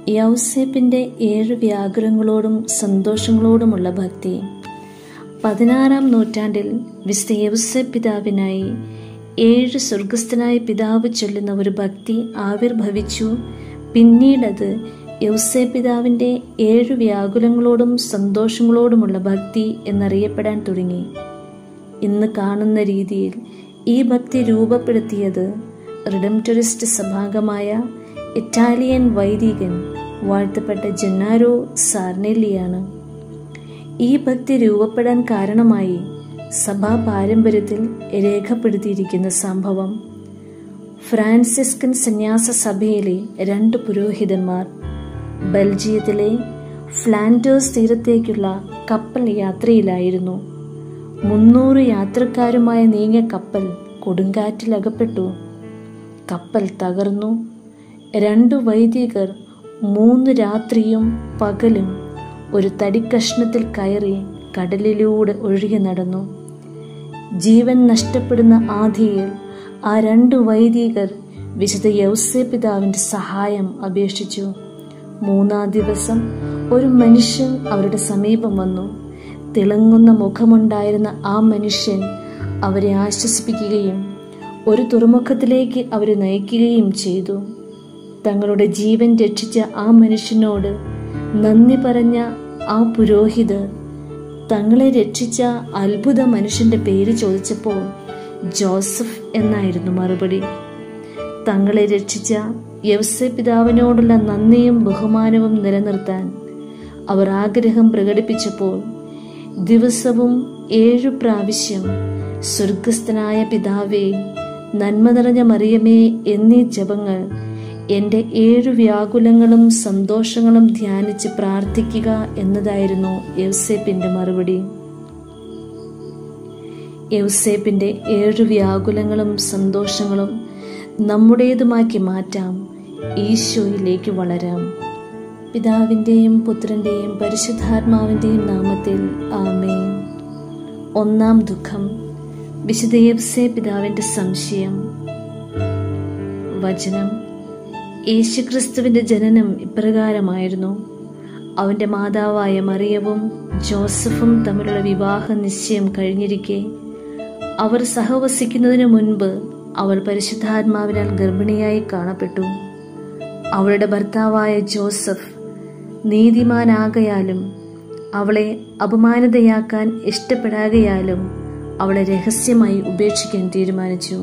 യൗസേപ്പിൻ്റെ ഏഴ് വ്യാകുലങ്ങളോടും സന്തോഷങ്ങളോടുമുള്ള ഭക്തി പതിനാറാം നൂറ്റാണ്ടിൽ വിശുദ്ധ യൗസേപ്പ് പിതാവിനായി ഏഴ് സ്വർഗസ്ഥനായ പിതാവ് ചൊല്ലുന്ന ഒരു ഭക്തി ആവിർഭവിച്ചു പിന്നീടത് യൗസേ പിതാവിൻ്റെ ഏഴു വ്യാകുലങ്ങളോടും സന്തോഷങ്ങളോടുമുള്ള ഭക്തി എന്നറിയപ്പെടാൻ തുടങ്ങി ഇന്ന് കാണുന്ന രീതിയിൽ ഈ ഭക്തി രൂപപ്പെടുത്തിയത് റിഡംറ്ററിസ്റ്റ് സഭാംഗമായ ഇറ്റാലിയൻ വൈദികൻ വാഴ്ത്തപ്പെട്ട ജെന്നാരോ സാർനെല്ലിയാണ് ഈ ഭക്തി രൂപപ്പെടാൻ കാരണമായി സഭാ പാരമ്പര്യത്തിൽ രേഖപ്പെടുത്തിയിരിക്കുന്ന സംഭവം ഫ്രാൻസിസ്കൻ സന്യാസ സഭയിലെ രണ്ട് പുരോഹിതന്മാർ ബെൽജിയത്തിലെ ഫ്ലാൻഡേഴ്സ് തീരത്തേക്കുള്ള കപ്പൽ യാത്രയിലായിരുന്നു മുന്നൂറ് യാത്രക്കാരുമായി നീങ്ങിയ കപ്പൽ കൊടുങ്കാറ്റിൽ അകപ്പെട്ടു കപ്പൽ തകർന്നു രണ്ടു വൈദികർ മൂന്ന് രാത്രിയും പകലും ഒരു തടിക്കഷ്ണത്തിൽ കയറി കടലിലൂടെ ഒഴുകി നടന്നു ജീവൻ നഷ്ടപ്പെടുന്ന ആധിയിൽ ആ രണ്ട് വൈദികർ വിശുദ്ധ യൗസേ പിതാവിൻ്റെ സഹായം അപേക്ഷിച്ചു മൂന്നാം ദിവസം ഒരു മനുഷ്യൻ അവരുടെ സമീപം വന്നു തിളങ്ങുന്ന മുഖമുണ്ടായിരുന്ന ആ മനുഷ്യൻ അവരെ ആശ്വസിപ്പിക്കുകയും ഒരു തുറമുഖത്തിലേക്ക് അവരെ നയിക്കുകയും ചെയ്തു തങ്ങളുടെ ജീവൻ രക്ഷിച്ച ആ മനുഷ്യനോട് നന്ദി പറഞ്ഞ ആ പുരോഹിതർ തങ്ങളെ രക്ഷിച്ച അത്ഭുത മനുഷ്യന്റെ പേര് ചോദിച്ചപ്പോൾ ജോസഫ് എന്നായിരുന്നു മറുപടി തങ്ങളെ രക്ഷിച്ച യവസ പിതാവിനോടുള്ള നന്ദിയും ബഹുമാനവും നിലനിർത്താൻ അവർ ആഗ്രഹം പ്രകടിപ്പിച്ചപ്പോൾ ദിവസവും ഏഴു പ്രാവശ്യം സ്വർഗസ്ഥനായ പിതാവേ നന്മ നിറഞ്ഞ മറിയമേ എന്നീ ജപങ്ങൾ എൻ്റെ ഏഴു വ്യാകുലങ്ങളും സന്തോഷങ്ങളും ധ്യാനിച്ച് പ്രാർത്ഥിക്കുക എന്നതായിരുന്നു യൗസേപ്പിന്റെ മറുപടി യൗസേപ്പിന്റെ ഏഴു വ്യാകുലങ്ങളും സന്തോഷങ്ങളും നമ്മുടേതുമാക്കി മാറ്റാം ഈശോയിലേക്ക് വളരാം പിതാവിൻ്റെയും പുത്രൻ്റെയും പരിശുദ്ധാത്മാവിൻ്റെയും നാമത്തിൽ ആമേ ഒന്നാം ദുഃഖം വിശുദ്ധ യവ്സേ പിതാവിൻ്റെ സംശയം വചനം യേശുക്രിസ്തുവിന്റെ ജനനം ഇപ്രകാരമായിരുന്നു അവന്റെ മാതാവായ മറിയവും ജോസഫും തമ്മിലുള്ള വിവാഹ നിശ്ചയം കഴിഞ്ഞിരിക്കെ അവർ സഹവസിക്കുന്നതിനു മുൻപ് അവൾ പരിശുദ്ധാത്മാവിനാൽ ഗർഭിണിയായി കാണപ്പെട്ടു അവളുടെ ഭർത്താവായ ജോസഫ് നീതിമാനാകയാലും അവളെ അപമാനിതയാക്കാൻ ഇഷ്ടപ്പെടാകയാലും അവളെ രഹസ്യമായി ഉപേക്ഷിക്കാൻ തീരുമാനിച്ചു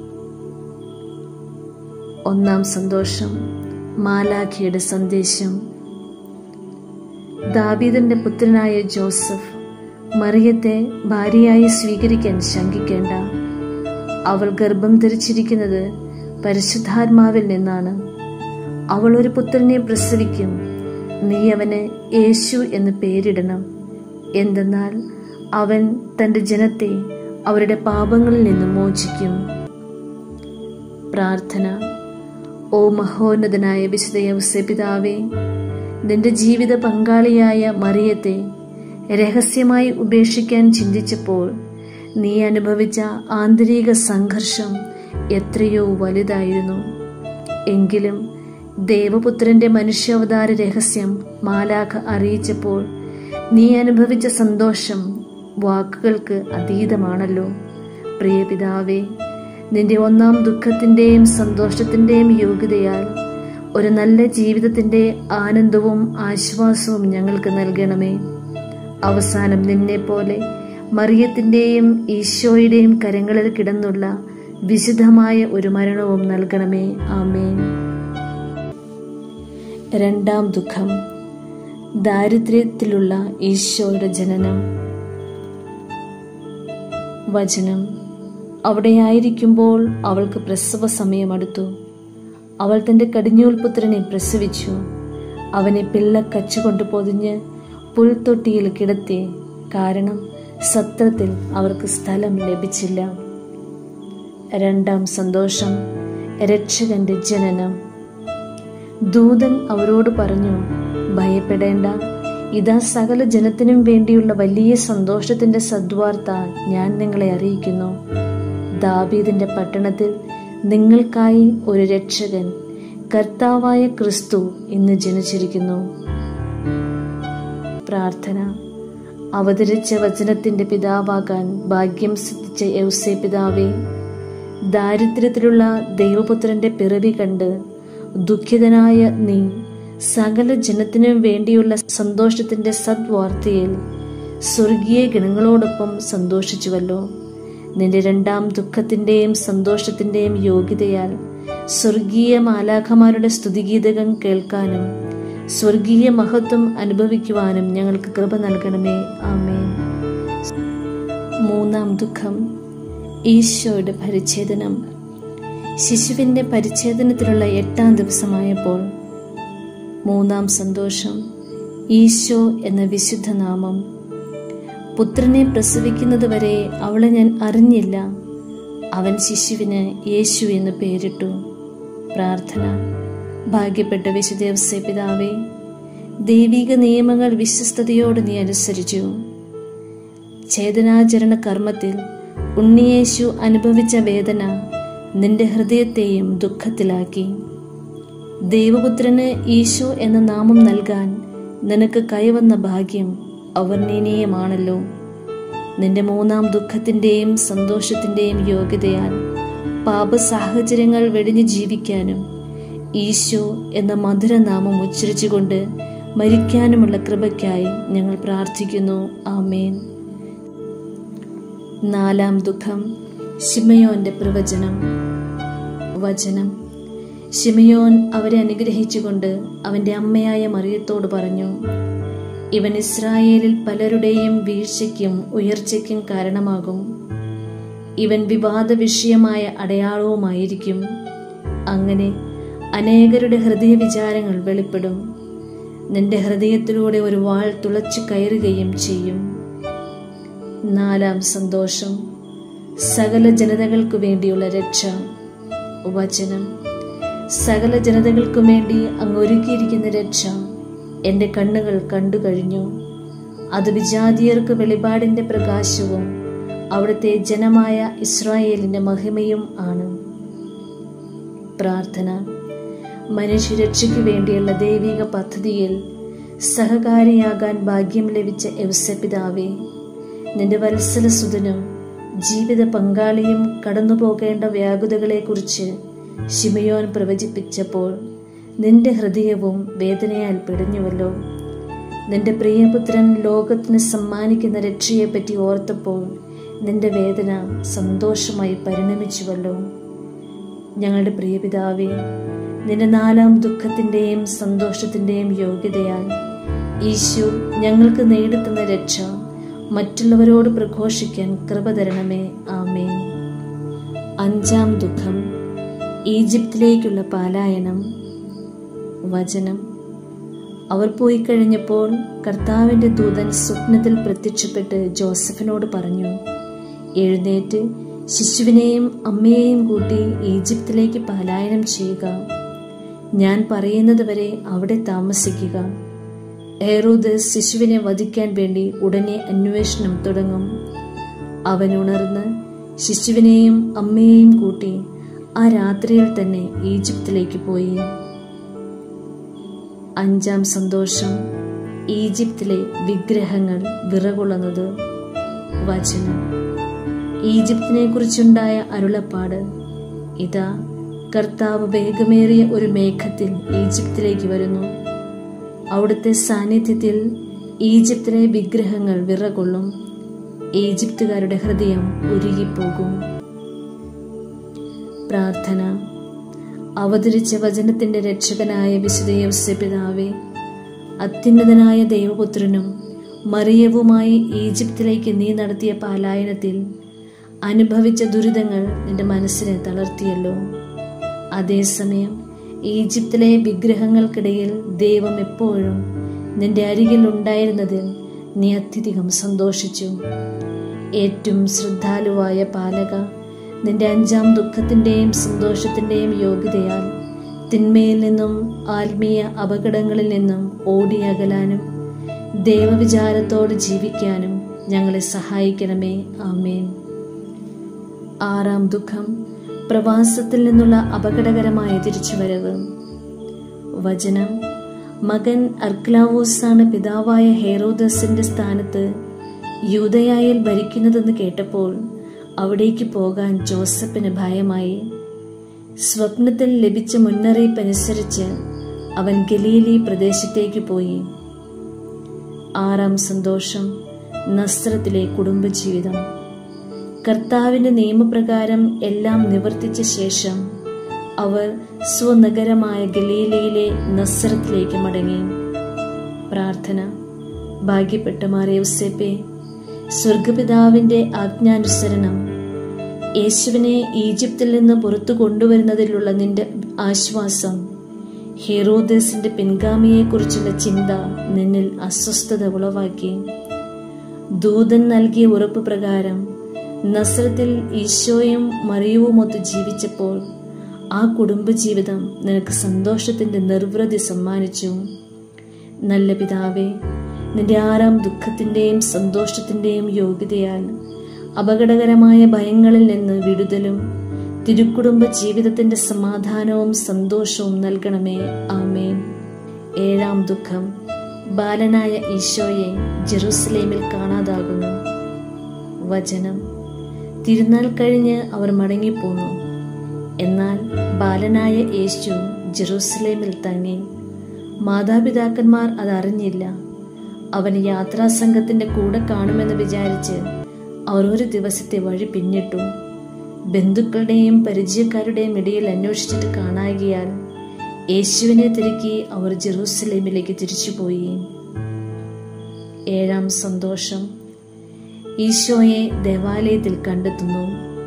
ഒന്നാം സന്തോഷം മാലാഖിയുടെ സന്ദേശം ദാബീദിന്റെ പുത്രനായ ജോസഫ് മറിയത്തെ ഭാര്യയായി സ്വീകരിക്കാൻ ശങ്കിക്കേണ്ട അവൾ ഗർഭം ധരിച്ചിരിക്കുന്നത് പരിശുദ്ധാത്മാവിൽ നിന്നാണ് അവൾ ഒരു പുത്രനെ പ്രസവിക്കും നീ അവന് യേശു എന്ന് പേരിടണം എന്തെന്നാൽ അവൻ തന്റെ ജനത്തെ അവരുടെ പാപങ്ങളിൽ നിന്ന് മോചിക്കും പ്രാർത്ഥന ഓ മഹോന്നതനായ വിശുദ്ധ യവസ പിതാവേ നിന്റെ ജീവിത പങ്കാളിയായ മറിയത്തെ രഹസ്യമായി ഉപേക്ഷിക്കാൻ ചിന്തിച്ചപ്പോൾ നീ അനുഭവിച്ച ആന്തരിക സംഘർഷം എത്രയോ വലുതായിരുന്നു എങ്കിലും ദേവപുത്രന്റെ മനുഷ്യാവതാര രഹസ്യം മാലാഖ അറിയിച്ചപ്പോൾ നീ അനുഭവിച്ച സന്തോഷം വാക്കുകൾക്ക് അതീതമാണല്ലോ പ്രിയ പിതാവേ നിന്റെ ഒന്നാം ദുഃഖത്തിന്റെയും സന്തോഷത്തിന്റെയും യോഗ്യതയാൽ ഒരു നല്ല ജീവിതത്തിന്റെ ആനന്ദവും ആശ്വാസവും ഞങ്ങൾക്ക് നൽകണമേ അവസാനം നിന്നെ പോലെ മറിയത്തിന്റെയും ഈശോയുടെയും കരങ്ങളിൽ കിടന്നുള്ള വിശുദ്ധമായ ഒരു മരണവും നൽകണമേ ആമേൻ രണ്ടാം ദുഃഖം ദാരിദ്ര്യത്തിലുള്ള ഈശോയുടെ ജനനം വചനം അവിടെയായിരിക്കുമ്പോൾ അവൾക്ക് പ്രസവ സമയമടുത്തു അവൾ തന്റെ കടിഞ്ഞൂൽ പുത്രനെ പ്രസവിച്ചു അവനെ പിള്ളക്കച്ചുകൊണ്ട് പൊതിഞ്ഞ് പുൽത്തൊട്ടിയിൽ കിടത്തി കാരണം സത്രത്തിൽ അവർക്ക് സ്ഥലം ലഭിച്ചില്ല രണ്ടാം സന്തോഷം രക്ഷകന്റെ ജനനം ദൂതൻ അവരോട് പറഞ്ഞു ഭയപ്പെടേണ്ട ഇതാ സകല ജനത്തിനും വേണ്ടിയുള്ള വലിയ സന്തോഷത്തിന്റെ സദ്വാർത്ത ഞാൻ നിങ്ങളെ അറിയിക്കുന്നു ദാബീദിന്റെ പട്ടണത്തിൽ നിങ്ങൾക്കായി ഒരു രക്ഷകൻ കർത്താവായ ക്രിസ്തു ഇന്ന് ജനിച്ചിരിക്കുന്നു പ്രാർത്ഥന അവതരിച്ച വചനത്തിന്റെ പിതാവാകാൻ ഭാഗ്യം സിദ്ധിച്ച യൗസേ പിതാവേ ദാരിദ്ര്യത്തിലുള്ള ദൈവപുത്രന്റെ പിറവി കണ്ട് ദുഃഖിതനായ നീ സകല ജനത്തിനും വേണ്ടിയുള്ള സന്തോഷത്തിന്റെ സദ്വാർത്തയിൽ സ്വർഗീയ ഗണങ്ങളോടൊപ്പം സന്തോഷിച്ചുവല്ലോ നിന്റെ രണ്ടാം ദുഃഖത്തിന്റെയും സന്തോഷത്തിന്റെയും യോഗ്യതയാൽ സ്വർഗീയ മാലാഖമാരുടെ സ്തുതിഗീതകം കേൾക്കാനും സ്വർഗീയ മഹത്വം അനുഭവിക്കുവാനും ഞങ്ങൾക്ക് കൃപ നൽകണമേ ആമേൻ മൂന്നാം ദുഃഖം ഈശോയുടെ പരിച്ഛേദനം ശിശുവിന്റെ പരിച്ഛേദനത്തിലുള്ള എട്ടാം ദിവസമായപ്പോൾ മൂന്നാം സന്തോഷം ഈശോ എന്ന വിശുദ്ധ നാമം പുത്രനെ പ്രസവിക്കുന്നതുവരെ അവളെ ഞാൻ അറിഞ്ഞില്ല അവൻ ശിശുവിന് യേശു എന്ന് പേരിട്ടു പ്രാർത്ഥന ഭാഗ്യപ്പെട്ട വിശുദേവസേ പിതാവേ ദൈവിക നിയമങ്ങൾ വിശ്വസ്തയോടെ നീ അനുസരിച്ചു ഛേദനാചരണ കർമ്മത്തിൽ ഉണ്ണിയേശു അനുഭവിച്ച വേദന നിന്റെ ഹൃദയത്തെയും ദുഃഖത്തിലാക്കി ദൈവപുത്രന് ഈശോ എന്ന നാമം നൽകാൻ നിനക്ക് കൈവന്ന ഭാഗ്യം അവർണ്ണീനീയമാണല്ലോ നിന്റെ മൂന്നാം ദുഃഖത്തിന്റെയും സന്തോഷത്തിന്റെയും യോഗ്യതയാൽ പാപ സാഹചര്യങ്ങൾ വെടിഞ്ഞു ജീവിക്കാനും ഈശോ എന്ന മധുരനാമം ഉച്ചരിച്ചുകൊണ്ട് മരിക്കാനുമുള്ള കൃപയ്ക്കായി ഞങ്ങൾ പ്രാർത്ഥിക്കുന്നു ആമേൻ നാലാം ദുഃഖം ശിമയോന്റെ പ്രവചനം വചനം ശിമയോൻ അവരെ അനുഗ്രഹിച്ചുകൊണ്ട് അവന്റെ അമ്മയായ മറിയത്തോട് പറഞ്ഞു ഇവൻ ഇസ്രായേലിൽ പലരുടെയും വീഴ്ചയ്ക്കും ഉയർച്ചയ്ക്കും കാരണമാകും ഇവൻ വിവാദ വിഷയമായ അടയാളവുമായിരിക്കും അങ്ങനെ അനേകരുടെ ഹൃദയ വിചാരങ്ങൾ വെളിപ്പെടും നിന്റെ ഹൃദയത്തിലൂടെ ഒരു വാൾ തുളച്ചു കയറുകയും ചെയ്യും നാലാം സന്തോഷം സകല ജനതകൾക്കു വേണ്ടിയുള്ള രക്ഷ വചനം സകല ജനതകൾക്കും വേണ്ടി അങ്ങ് ഒരുക്കിയിരിക്കുന്ന രക്ഷ എൻ്റെ കണ്ണുകൾ കണ്ടു കഴിഞ്ഞു അത് വിജാതിയർക്ക് വെളിപാടിന്റെ പ്രകാശവും അവിടുത്തെ ജനമായ ഇസ്രായേലിന്റെ മഹിമയും ആണ് പ്രാർത്ഥന മനുഷ്യരക്ഷയ്ക്ക് വേണ്ടിയുള്ള ദൈവിക പദ്ധതിയിൽ സഹകാരിയാകാൻ ഭാഗ്യം ലഭിച്ച യവസപിതാവേ നിന്റെ വത്സലസുതനും ജീവിത പങ്കാളിയും കടന്നു പോകേണ്ട വ്യാകുതകളെക്കുറിച്ച് ശിമയോൻ പ്രവചിപ്പിച്ചപ്പോൾ നിന്റെ ഹൃദയവും വേദനയാൽ പിടഞ്ഞുവല്ലോ നിന്റെ പ്രിയപുത്രൻ ലോകത്തിന് സമ്മാനിക്കുന്ന രക്ഷയെപ്പറ്റി ഓർത്തപ്പോൾ നിന്റെ വേദന സന്തോഷമായി പരിണമിച്ചുവല്ലോ ഞങ്ങളുടെ പ്രിയപിതാവേ നിന്റെ നാലാം ദുഃഖത്തിന്റെയും സന്തോഷത്തിന്റെയും യോഗ്യതയാൽ ഈശോ ഞങ്ങൾക്ക് നേടിത്തുന്ന രക്ഷ മറ്റുള്ളവരോട് പ്രഘോഷിക്കാൻ കൃപ തരണമേ ആമേൻ അഞ്ചാം ദുഃഖം ഈജിപ്തിലേക്കുള്ള പാലായനം വചനം അവർ പോയി കഴിഞ്ഞപ്പോൾ കർത്താവിന്റെ ദൂതൻ സ്വപ്നത്തിൽ പ്രത്യക്ഷപ്പെട്ട് ജോസഫിനോട് പറഞ്ഞു എഴുന്നേറ്റ് ശിശുവിനെയും അമ്മയെയും കൂട്ടി ഈജിപ്തിലേക്ക് പലായനം ചെയ്യുക ഞാൻ പറയുന്നത് വരെ അവിടെ താമസിക്കുക ഹെറോദ് ശിശുവിനെ വധിക്കാൻ വേണ്ടി ഉടനെ അന്വേഷണം തുടങ്ങും അവൻ ഉണർന്ന് ശിശുവിനെയും അമ്മയെയും കൂട്ടി ആ രാത്രിയിൽ തന്നെ ഈജിപ്തിലേക്ക് പോയി അഞ്ചാം സന്തോഷം ഈജിപ്തിലെ വിഗ്രഹങ്ങൾ വിറകൊള്ളുന്നത് വചനം ഈജിപ്തിനെ കുറിച്ചുണ്ടായ അരുളപ്പാട് ഇതാ കർത്താവ് വേഗമേറിയ ഒരു മേഘത്തിൽ ഈജിപ്തിലേക്ക് വരുന്നു അവിടുത്തെ സാന്നിധ്യത്തിൽ ഈജിപ്തിലെ വിഗ്രഹങ്ങൾ വിറകൊള്ളും ഈജിപ്തുകാരുടെ ഹൃദയം ഉരുകിപ്പോകും പ്രാർത്ഥന അവതരിച്ച വചനത്തിന്റെ രക്ഷകനായ വിശുദ്ധ പിതാവേ അത്യുന്നതനായ ദൈവപുത്രനും മറിയവുമായി ഈജിപ്തിലേക്ക് നീ നടത്തിയ പാലായനത്തിൽ അനുഭവിച്ച ദുരിതങ്ങൾ നിന്റെ മനസ്സിനെ തളർത്തിയല്ലോ അതേസമയം ഈജിപ്തിലെ വിഗ്രഹങ്ങൾക്കിടയിൽ ദൈവം എപ്പോഴും നിന്റെ അരികിൽ ഉണ്ടായിരുന്നതിൽ നീ അത്യധികം സന്തോഷിച്ചു ഏറ്റവും ശ്രദ്ധാലുവായ പാലക നിന്റെ അഞ്ചാം ദുഃഖത്തിന്റെയും സന്തോഷത്തിന്റെയും യോഗ്യതയാൽ തിന്മയിൽ നിന്നും ആത്മീയ അപകടങ്ങളിൽ നിന്നും ഓടിയകലാനും ദൈവവിചാരത്തോട് ജീവിക്കാനും ഞങ്ങളെ സഹായിക്കണമേ ആമേൻ ആറാം ദുഃഖം പ്രവാസത്തിൽ നിന്നുള്ള അപകടകരമായ തിരിച്ചുവരവ് വചനം മകൻ അർക്ലാവോസാണ് പിതാവായ ഹെറോദസിന്റെ സ്ഥാനത്ത് യൂതയായിൽ ഭരിക്കുന്നതെന്ന് കേട്ടപ്പോൾ അവിടേക്ക് പോകാൻ ജോസഫിന് ഭയമായി സ്വപ്നത്തിൽ ലഭിച്ച മുന്നറിയിപ്പ് അനുസരിച്ച് അവൻ ഗലീലി പ്രദേശത്തേക്ക് പോയി ആറാം സന്തോഷം നസ്രത്തിലെ കുടുംബജീവിതം കർത്താവിന്റെ നിയമപ്രകാരം എല്ലാം നിവർത്തിച്ച ശേഷം അവർ സ്വനഗരമായ ഗലീലയിലെ നസ്രത്തിലേക്ക് മടങ്ങി പ്രാർത്ഥന ഭാഗ്യപ്പെട്ട മാറിയവസേപ്പെ സ്വർഗപിതാവിന്റെ ആജ്ഞാനുസരണം യേശുവിനെ ഈജിപ്തിൽ നിന്ന് പുറത്തു കൊണ്ടുവരുന്നതിലുള്ള നിന്റെ ആശ്വാസം ഹെറോദസിന്റെ പിൻഗാമിയെക്കുറിച്ചുള്ള ചിന്ത നിന്നിൽ അസ്വസ്ഥത ഉളവാക്കി ദൂതൻ നൽകിയ ഉറപ്പ് പ്രകാരം നസ്രത്തിൽ ഈശോയും മറിയവുമൊത്ത് ജീവിച്ചപ്പോൾ ആ കുടുംബജീവിതം നിനക്ക് സന്തോഷത്തിന്റെ നിർവൃതി സമ്മാനിച്ചു നല്ല പിതാവേ നിന്റെ ആറാം ദുഃഖത്തിന്റെയും സന്തോഷത്തിന്റെയും യോഗ്യതയാൽ അപകടകരമായ ഭയങ്ങളിൽ നിന്ന് വിടുതലും തിരുക്കുടുംബ ജീവിതത്തിന്റെ സമാധാനവും സന്തോഷവും നൽകണമേ ആമേൻ ഏഴാം ദുഃഖം ബാലനായ ഈശോയെ ജെറൂസലേമിൽ കാണാതാകുന്നു വചനം തിരുനാൾ കഴിഞ്ഞ് അവർ മടങ്ങിപ്പോന്നു എന്നാൽ ബാലനായ യേശു ജെറൂസലേമിൽ തങ്ങി മാതാപിതാക്കന്മാർ അതറിഞ്ഞില്ല അവൻ യാത്രാസംഘത്തിന്റെ കൂടെ കാണുമെന്ന് വിചാരിച്ച് അവർ ഒരു ദിവസത്തെ വഴി പിന്നിട്ടു ബന്ധുക്കളുടെയും പരിചയക്കാരുടെയും ഇടയിൽ അന്വേഷിച്ചിട്ട് കാണാകിയാൽ യേശുവിനെ തിരുക്കി അവർ ജെറൂസലേമിലേക്ക് തിരിച്ചുപോയി ഏഴാം സന്തോഷം ഈശോയെ ദേവാലയത്തിൽ കണ്ടെത്തുന്നു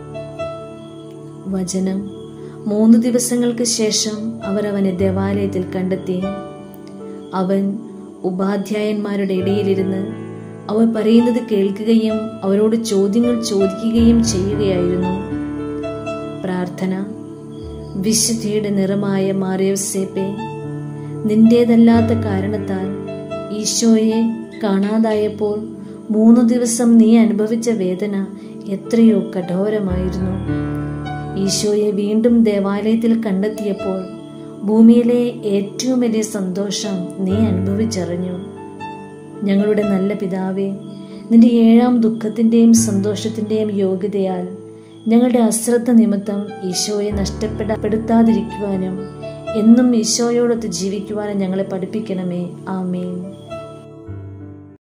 വചനം മൂന്ന് ദിവസങ്ങൾക്ക് ശേഷം അവർ അവനെ ദേവാലയത്തിൽ കണ്ടെത്തി അവൻ ഉപാധ്യായന്മാരുടെ ഇടയിലിരുന്ന് അവർ പറയുന്നത് കേൾക്കുകയും അവരോട് ചോദ്യങ്ങൾ ചോദിക്കുകയും ചെയ്യുകയായിരുന്നു പ്രാർത്ഥന വിശുദ്ധിയുടെ നിറമായ മാറിയോസേപ്പെ നിന്റേതല്ലാത്ത കാരണത്താൽ ഈശോയെ കാണാതായപ്പോൾ മൂന്ന് ദിവസം നീ അനുഭവിച്ച വേദന എത്രയോ കഠോരമായിരുന്നു ഈശോയെ വീണ്ടും ദേവാലയത്തിൽ കണ്ടെത്തിയപ്പോൾ ഭൂമിയിലെ ഏറ്റവും വലിയ സന്തോഷം നീ അനുഭവിച്ചറിഞ്ഞു ഞങ്ങളുടെ നല്ല പിതാവേ നിന്റെ ഏഴാം ദുഃഖത്തിന്റെയും സന്തോഷത്തിന്റെയും യോഗ്യതയാൽ ഞങ്ങളുടെ അശ്രദ്ധ നിമിത്തം ഈശോയെ നഷ്ടപ്പെടപ്പെടുത്താതിരിക്കുവാനും എന്നും ഈശോയോടൊത്ത് ജീവിക്കുവാനും ഞങ്ങളെ പഠിപ്പിക്കണമേ ആമേൻ